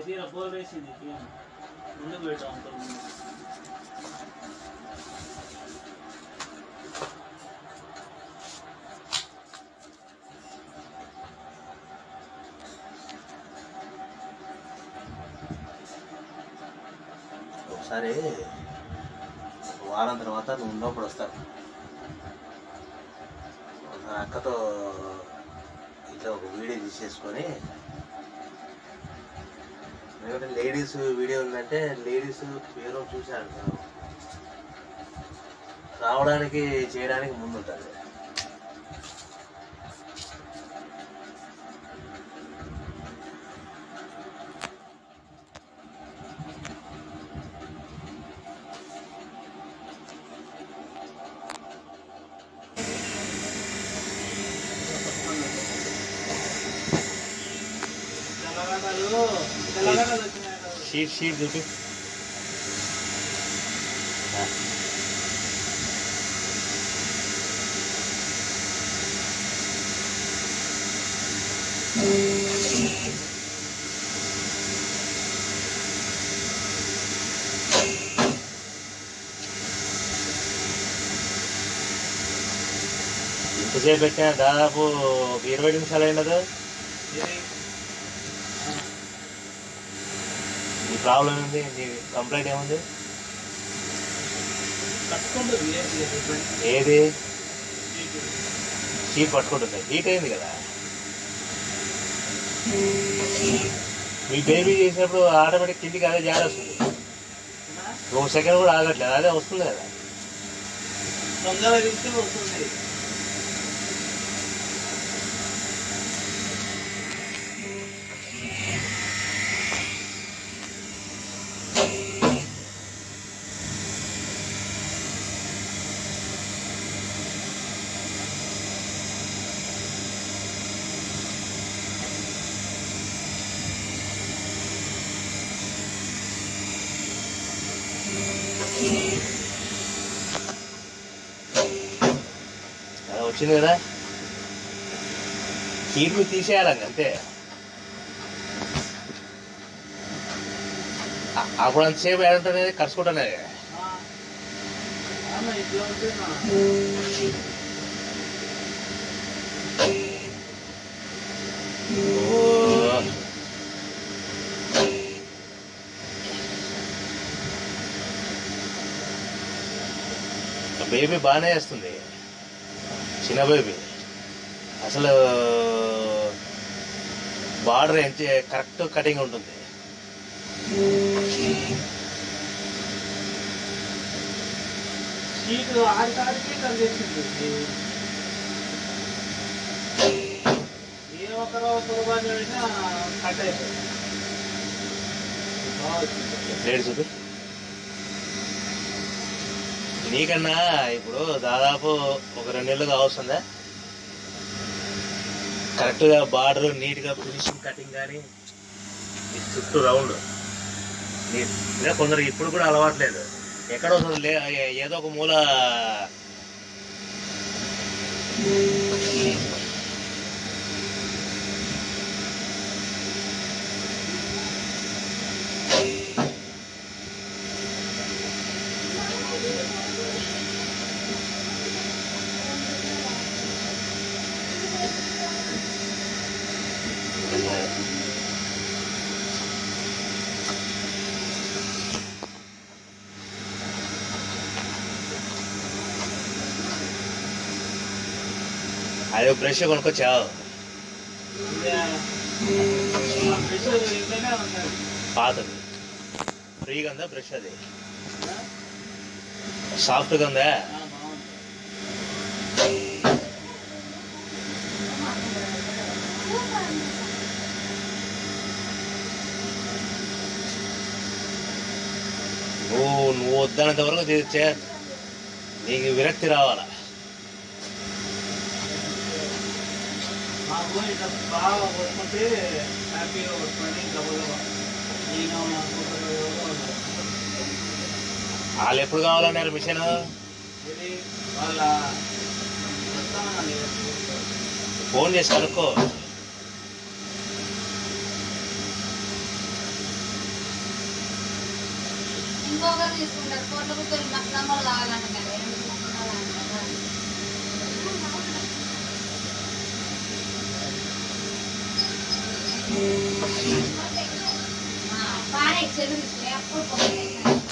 తీర బోర్ వేసింది ముందుకు పెట్టాం అంత ముందు. ఒకసారి వారం తర్వాత నువ్వు ఉన్నప్పుడు వస్తాను నా అక్కతో ఇట్లా ఒక వీడియో తీసేసుకొని ఎందుకంటే లేడీస్ వీడియో ఉందంటే లేడీస్ పేరు చూశాను నేను. రావడానికి చేయడానికి ముందు ఉంటుంది తెల్లగడ్డలు తెల్లగడ్డలు వచ్చినాయి కదా. షీట్ షీట్ చూపి ఎంతసేపు పెట్టినా దాదాపు ఒక ఇరవై నిమిషాలు అయినది ఇది నీ ప్రాబ్లం ఏంది నీ కంప్లైంట్ ఏముంది కట్టుకుంటుంది ఏంటి ఇది బండి. ఏది ఇది. హీట్ పట్టుకుంటుంది హీట్ అయింది కదా మీ బేబీ చేసినప్పుడు ఆటోమేటిక్ కిందికి అదే జారి వస్తుంది అవునా? ఒక సెకండ్ కూడా ఆగట్లేదు అదే వస్తుంది కదా తొందరగా తీస్తే వస్తుంది అలా వచ్చింది కదా హీట్ మీద తీసేయాలి అంతే అ- అప్పుడు అంతసేపు ఏడంటే కలుసుకుంటానే ఆ. ఆమె ఇట్లా ఉంటున్నా బేబీ బాగానే చేస్తుంది చిన్న బేబీ అసలు బార్డర్ ఎంత కరెక్ట్ కటింగ్ ఉంటుంది సీటు ఆరు కాడికి కలిసింది ఏ ఒక్కరో సులభాన్ని వెళ్ళినా కట్ అయిపోయింది బాగా వచ్చింది. ప్లేట్ చూపి నీకన్నా ఇప్పుడు దాదాపు ఒక రెండు నెలలుగా అవసరందా కరెక్ట్గా బార్డర్ నీట్గా ఫినిషింగ్ కటింగ్ కానీ ఈ చుట్టూ రౌండ్ ఇదే కొందరు ఇప్పుడు కూడా అలవాట్లేదు ఎక్కడో ఒక లే ఏ- ఏదో ఒక మూల అదే బ్రష్ కొనుక్కొచ్చావు ఇది ఆ బ్రష్ ఇంట్లోనే ఉన్నది. పాతది ఫ్రీగా ఉందా బ్రష్ అది ఆ? సాఫ్ట్గా ఉందా ఆ, బాగుంది. నువ్వు నువ్వు వద్దనంత వరకు చే- చే- నీకు విరక్తి రావాలా మాకు ఇట్లా బాగా కొట్టుకుంటే హ్యాపీగా కొట్టుకోండి గబగబా నేను అనుకుంటారు వాళ్ళు ఎప్పుడు కావాలన్నారు మిషన్ ఇది వాళ్ళ వస్తామని ఫోన్ చేసి కనుక్కో ఇంకొకరు తీసుకుంటారు కోట్ల కుక్కలు మసలమ్మలు కావాలంట కదా రెండు తీసుకున్నారంట. ఆ, పాడే చెల్లు తీసుకుని అప్పుడు పోతాయి.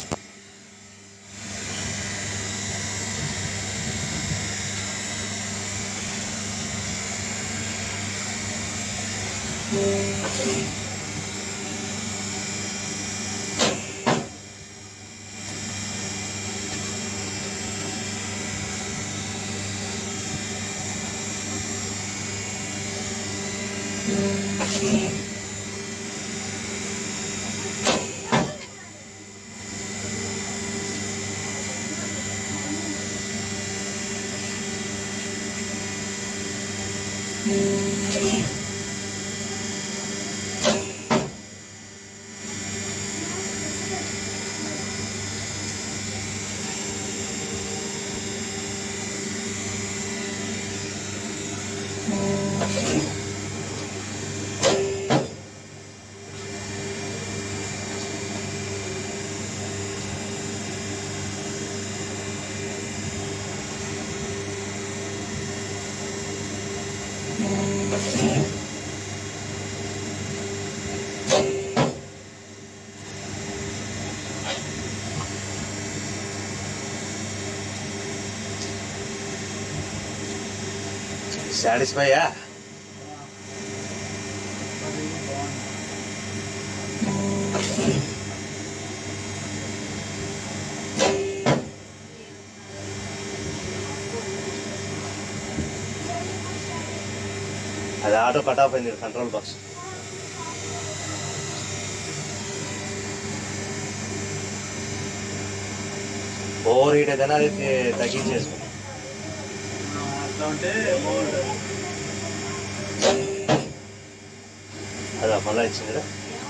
సాటిస్ఫైయా అది బాగుంది అది ఆటో కట్ ఆఫ్ అయింది కంట్రోల్ బాక్స్ ఓవర్ హీట్ ఏదైనా అది తే- తగ్గించేసుకో ఆ, అట్లా ఉంటే బాగుంటుంది అదా మళ్ళీ ఇచ్చింది కదా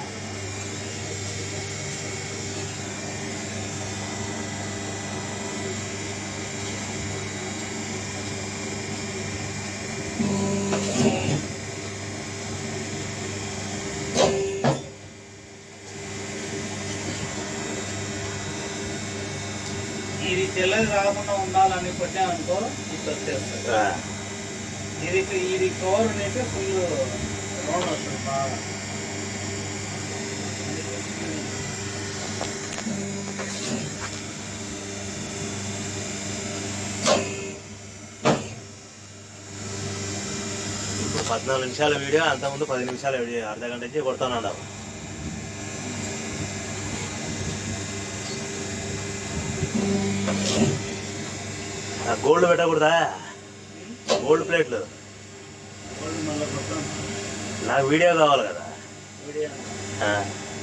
ఇది తెల్లది రాకుండా ఉండాలని కొట్టామనుకో ఇట్లా వచ్చేస్తుంది ఆ, ఇది ఇది కవర్ అయితే ఫుల్ రౌండ్ వస్తుంది బాగా ఇప్పుడు పద్నాలుగు నిమిషాల వీడియో అంతకుముందు పది నిమిషాల వీడియో అర్ధ గంట నుంచి కొడతాను గోల్డ్ పెట్టకూడదా గోల్డ్ ప్లేట్లు గోల్డ్ మళ్ళీ మొత్తం నాకు వీడియో కావాలి కదా వీడియో ఆ,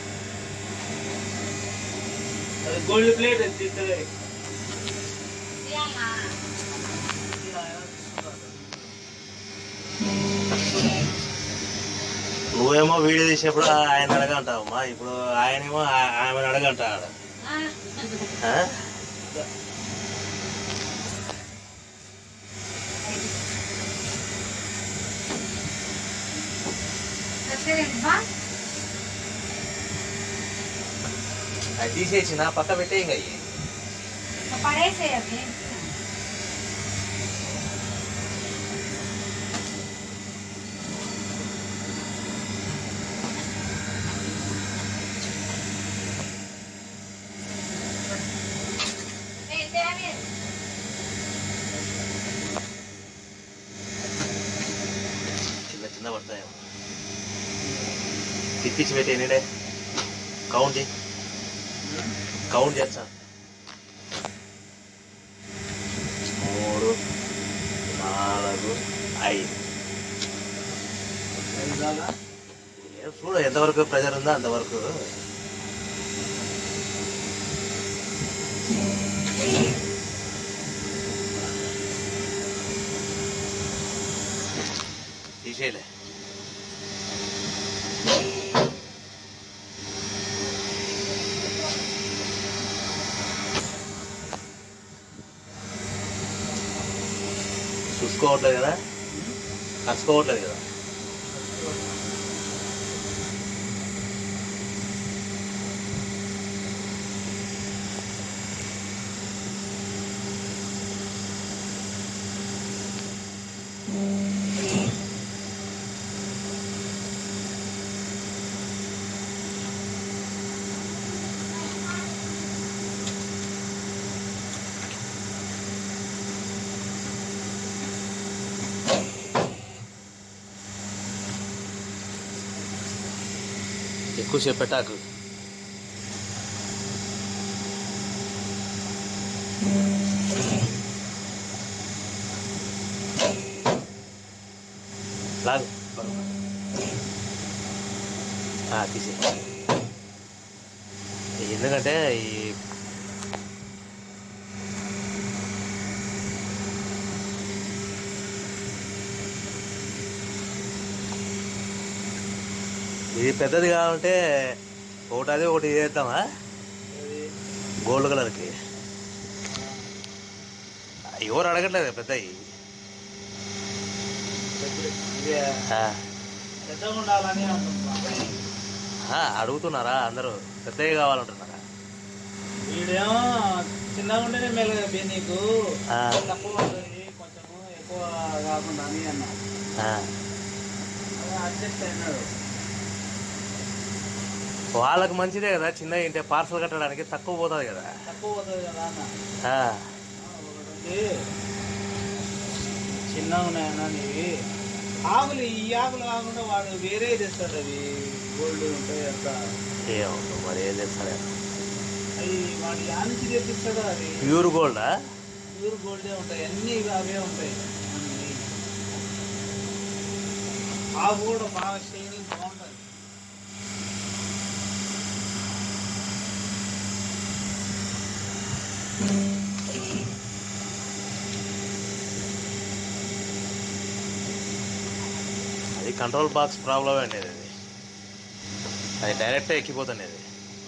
అది గోల్డ్ ప్లేట్ ఎత్తిస్తుంది ఇయ్యాలా? నువ్వేమో వీడియో తీసేప్పుడు ఆయన అడగంటావమ్మా ఇప్పుడు ఆయనేమో ఆ- ఆమెను అడగంటాడు ఆ, ఆ? సరేనండి బా. అది తీసేసి నా పక్క పెట్టే ఇంకా అయ్యి పడేసేయ్ అవి. ఏ, తేవే. చిన్న చిన్న పడతాయేమో తిప్పించి పెట్టి ఎన్నిడే కౌంట్ చేయి కౌంట్ చేస్తా మూడు నాలుగు ఐదు ఇలాగా ఏం చూడు ఎంతవరకు ప్రెజర్ ఉందో అంతవరకు తీసేయలే చూసుకోవట్లేదు కదా కలుసుకోవట్లేదు కదా ఎక్కువసేపు పెట్టాకు లాగు ఆ, తీసే ఎందుకంటే ఈ ఇది పెద్దది కావాలంటే ఒకటి అది ఒకటి చేద్దామా ఇది గోల్డ్ కలర్కి ఎవరు అడగట్లేదు పెద్దవి పెద్దది. ఇది ఆ, పెద్దగా ఉండాలని అంటున్నా ఆ, అడుగుతున్నారా అందరూ పెద్దవి కావాలంటున్నారా వీడేమో చిన్నగా ఉంటేనే మెల్లగా బి నీకు ఆ. తక్కువ ఉంటుంది కొంచెము ఎక్కువ కాకుండా అని అన్నా ఆ, అడ్జస్ట్ అయినాడు వాళ్ళకి మంచిదే కదా చిన్నగా ఇంటే పార్సల్ కట్టడానికి తక్కువ పోతుంది కదా తక్కువ పోతుంది కదా అన్న ఆ, ఆ, ఒకటి ఉంది. చిన్నగా ఉన్నాయన్న నీవి ఆకులు ఈ ఆకులు కాకుండా వాడు వేరే తెస్తాడు అవి గోల్డ్ ఉంటాయి అంత ఏమో మరి ఏం తెలుసా అవి వాడు యా నుంచి తెప్పిస్తాడో అవి ప్యూర్ గోల్డా ప్యూర్ గోల్డే ఉంటాయి అన్నీ ఇవి అవే ఉంటాయి అన్నీ. ఆకు కూడా బాగా షైనింగ్ బాగుంటుంది అది కంట్రోల్ బాక్స్ ప్రాబ్లం అండి అది అది డైరెక్ట్గా ఎక్కిపోతుంది అది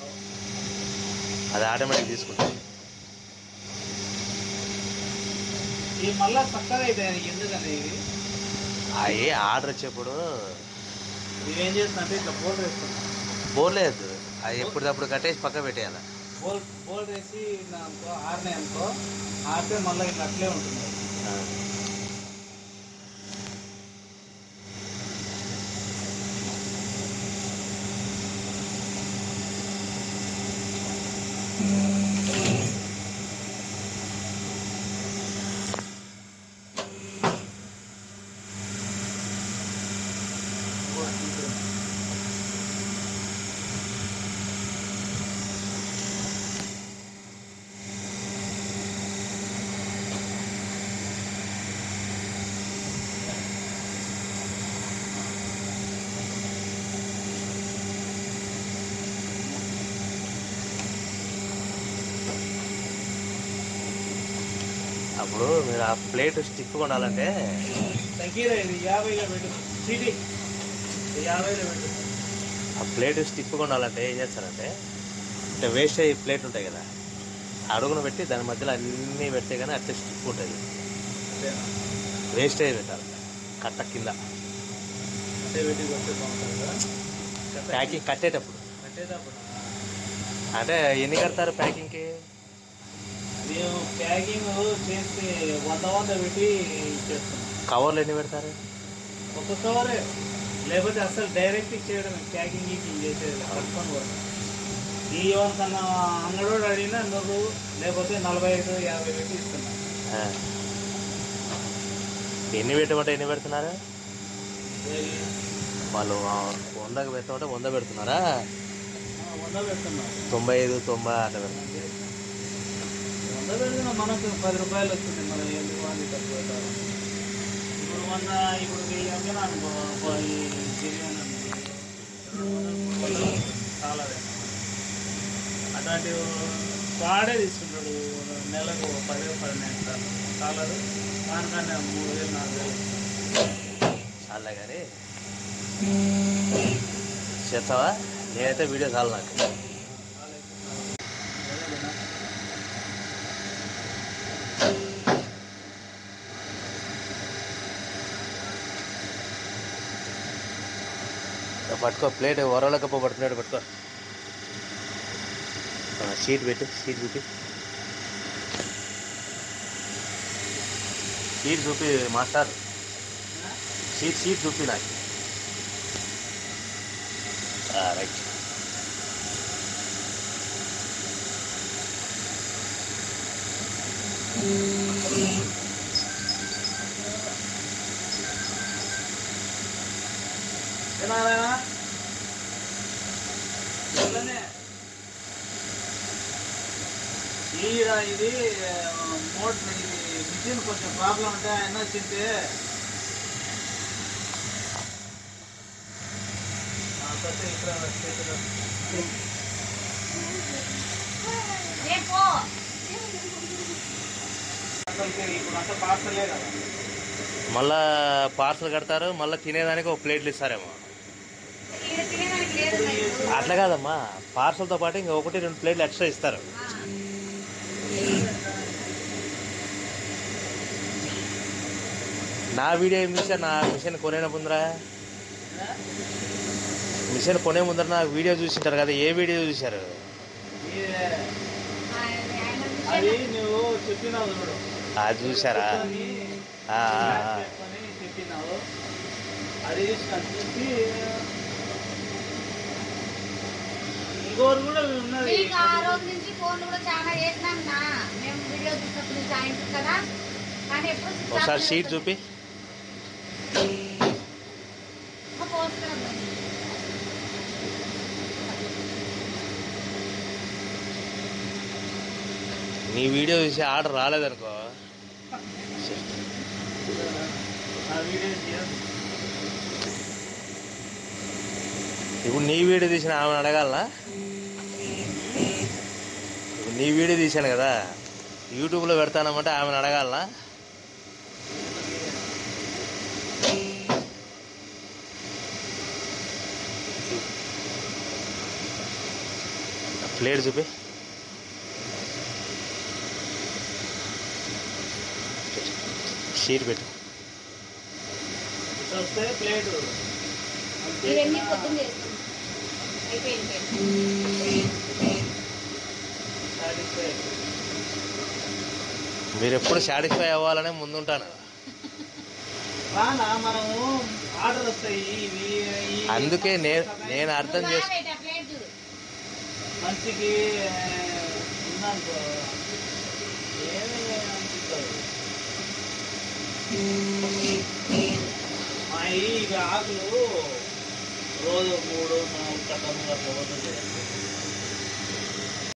అది ఆటోమేటిక్ తీసుకుంటుంది ఇవి మళ్ళా చక్కగా అవుతాయి ఎందుకని ఇవి అవి ఆర్డర్ వచ్చేప్పుడు ఇవేం చేస్తుంటే ఇట్లా బోల్ వేస్తున్నాం బోర్లేదు అది ఎప్పటికప్పుడు కట్టేసి పక్క పెట్టేయాలి బోల్ బోల్ వేసి అనుకో ఆరినాయి అనుకో ఆరితే మళ్ళీ ఇట్లా అట్లే ఉంటుంది ఆ. అప్పుడు మీరు ఆ ప్లేట్ స్టిక్ కొనాలంటే తగ్గిరా ఇది యాభైలో పెట్టు చీటీ ఇది యాభైలో పెట్టు ఆ ప్లేట్ స్టిక్ కొనాలంటే ఏం చేస్తారంటే అంటే వేస్ట్ అయ్యే ప్లేట్ ఉంటాయి కదా అడుగున పెట్టి దాని మధ్యలో అన్నీ పెడితే కానీ అట్లా స్టిక్ ఉంటుంది అంతేనా? వేస్ట్ అయ్యి పెట్టాలి కట్ట కింద అంటే పెట్టి కొడితే బాగుంటుంది కదా ప్యాకింగ్ కట్టేటప్పుడు కట్టేటప్పుడు అంటే ఎన్ని కడతారు ప్యాకింగ్కి మేము ప్యాకింగ్ చేసి వంద వంద పెట్టి ఇచ్చేస్తున్నాం కవర్లు ఎన్ని పెడతారు ఒక కవరే లేకపోతే అసలు డైరెక్ట్ ఇచ్చేయడం ప్యాకింగ్ గీకింగ్ చేసేది కట్టుకొని పోతాం ఈ ఎవరికన్నా అంగడోడు అడిగినా నువ్వు లేకపోతే నలభై ఐదు యాభై పెట్టి ఇస్తున్నాం ఆ. ఎన్ని పెట్టమంటే ఎన్ని పెడుతున్నారు ఏది? వాళ్ళు ఆ, వందకి పెట్టమంటే వంద పెడుతున్నారా ఆ, వంద పెడుతున్నాం తొంభై ఐదు తొంభై అట్లా పెడుతున్నారు అంతే. వంద పెడుతున్నాం మనకు పది రూపాయలు వస్తుంది మనం ఎందుకు వాళ్ళు తక్కువ పెట్టాలి? ఇప్పుడు మొన్న ఇప్పుడు వెయ్యి అమ్మినా అనుకో ఒక ఈ బిర్యానీ ఉంది. రెండు వందలు, మూడు వందలు చాలా వేస్తాం. అట్లాంటి వాడే తీసుకుంటాడు నెలకు ఒక పది పదిహేను సార్లు కాలరు దానికన్నా మూడు వేలు నాలుగు వేలు చాలే కానీ చేస్తావా నేనైతే వీడియో చాలు నాకు పట్టుకో ప్లేట్ వరలకప్ప పడుతున్నాడు పట్టుకో ఆ, షీట్ పెట్టు షీట్ చూపి షీట్ చూపి మాస్టర్ షీట్ షీట్ చూపి నాకు ఆ, రైట్ ఏనారాయణ ఈడ ఇది మోటార్ ఇది మిషన్ కొంచెం ప్రాబ్లం ఉంటే ఆయన వచ్చింటే ఆ, కొత్త ఇక్కడ చేతిలో. రేపు అసలుకి ఇప్పుడు అంతా పార్సలే కదా మళ్ళా పార్సల్ కడతారు మళ్ళీ తినేదానికి ఒక ప్లేట్లు ఇస్తారేమో ఈడ తినేదానికి లేదు రైతు. అట్లా కాదమ్మా పార్సల్తో పాటు ఇంకా ఒకటి రెండు ప్లేట్లు ఎక్స్ట్రా ఇస్తారు ఆ. నా వీడియో ఏం చూసారు నా మిషన్ కొనే ముందరా మిషన్ కొనే ముందర నా వీడియో చూసింటారు కదా ఏ వీడియో చూశారు ఈ- ఆయన- ఆయన అది విషయం నువ్వు చెప్పినావు చూడు అది చూసారా కూర్చొని ఆ, ఆ, మ్యాచ్ ఆ. పెట్టుకొని చెప్పినావు అది చూసినాను. చూసి ఇంకోరు కూడా ఉన్నది మీకు ఆ రోజు నుంచి ఫోన్ కూడా చాలా చేసినాం నా మేము వీడియో చూసినప్పుడు నుంచి సాయంత్రం కదా కానీ ఎప్పుడు switch off ఒకసారి షీట్ చేస్తాం. చూపి ఆ, పోస్తున్నాం మరి. నీ వీడియో చూసి ఆర్డర్ రాలేదనుకో ఆ వీడియో చేయదు. ఇప్పుడు నీ వీడియో తీసిన ఆమెను అడగాలనా ఇప్పుడు నీ వీడియో తీశాను కదా యూట్యూబ్లో పెడతానమంటే ఆమెను అడగాలనా ప్లేట్ చూపి షీట్ పెట్టు ఇట్లా వస్తే ప్లేట్ ఇవన్నీ పొద్దున్న చేస్తాం అయిపోయింది సాటిస్ఫై మీరు ఎప్పుడు సాటిస్ఫై అవ్వాలనే ముందుంటాను రానా మనము ఆర్డర్ వస్తాయి ఇవి ఈ- అందుకే నేను నేను అర్థం చేసు ప్లేట్ మంచికి ఉందనుకో ఏమి అనిపిస్తుంది మా ఈ ఇవి ఆకులు రోజు మూడు నాలుగు కట్టలు అట్లా పోతుంది